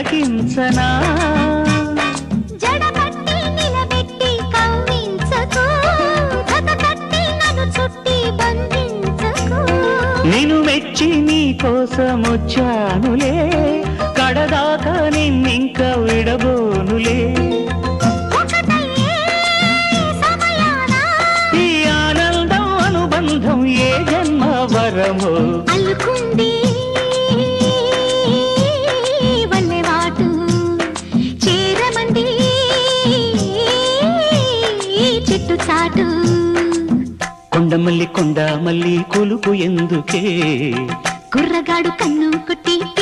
తిలకించనా జడబట్టి నిలబెట్టి కవ్వించకు జత కట్టి నన్ను చుట్టి బంధించకు నిన్ను మెచ్చి నీ కోసం వచ్చానులే కడదాకా నిన్నింక విడబోనులే ఒకటయ్యే సమయాన ఈ ఆనందం అనుబంధం ఏ జన్మ వరమో అల్లుకుంది వల్లెవాటు చేరమంది చెట్టు చాటు కొండ మల్లి కొండ మల్లి కొలుపు ఎందుకే కుర్రగాడు కన్ను కొట్టి